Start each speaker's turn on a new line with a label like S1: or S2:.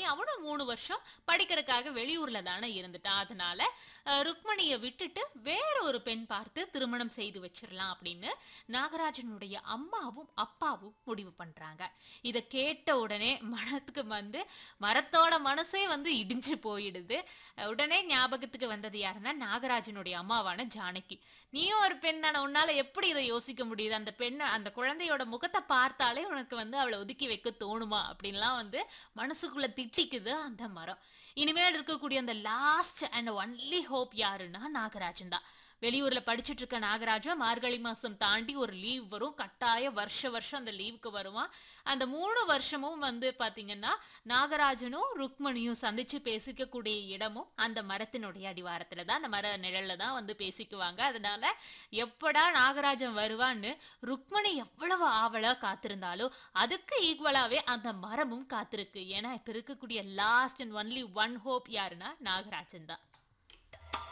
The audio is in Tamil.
S1: அவனும் மூணு வருஷம் படிக்கிறதுக்காக வெளியூர்ல தானே இருந்துட்டான் அதனால அஹ், ருக்மணியை விட்டுட்டு வேற ஒரு பெண் பார்த்து திருமணம் செய்து வச்சிடலாம் அப்படின்னு நாகராஜனுடைய அம்மாவும் அப்பாவும் முடிவு பண்றாங்க இத கேட்ட உடனே மனத்துக்கு வந்து மரத்தோட மனசே வந்து இடிஞ்சு போயிடுது அஹ் உடனே ஞாபகத்துக்கு வந்தது யாருன்னா நாகராஜனுடைய அம்மாவான ஜானகி நீயும் ஒரு பெண் தானே உன்னால எப்படி இதை யோசிக்க முடியுது அந்த பெண்ணை அந்த குழந்தையோட முகத்தை பார்த்தாலே உனக்கு வந்து அவளை ஒதுக்கி வைக்க தோணுமா அப்படின்லாம் வந்து மனசுக்குள்ள திட்டிக்குது அந்த மரம் இனிமேல் இருக்கக்கூடிய அந்த லாஸ்ட் அண்ட் ஒன்லி ஹோப் யாருன்னா நாகராஜன் தான் வெளியூர்ல படிச்சுட்டு இருக்க நாகராஜன் மார்கழி மாசம் தாண்டி ஒரு லீவ் வரும் கட்டாய வருஷ வருஷம் அந்த லீவுக்கு வருவான் அந்த மூணு வருஷமும் வந்து பாத்தீங்கன்னா நாகராஜனும் ருக்மணியும் சந்திச்சு பேசிக்கக்கூடிய இடமும் அந்த மரத்தினுடைய அடிவாரத்துல தான் அந்த மர நிழல்ல தான் வந்து பேசிக்குவாங்க அதனால எப்படா நாகராஜன் வருவான்னு ருக்மணி எவ்வளவு ஆவலா காத்திருந்தாலும் அதுக்கு ஈக்குவலாவே அந்த மரமும் காத்திருக்கு ஏன்னா இப்ப இருக்கக்கூடிய last and only one hope யாருன்னா நாகராஜன் தான்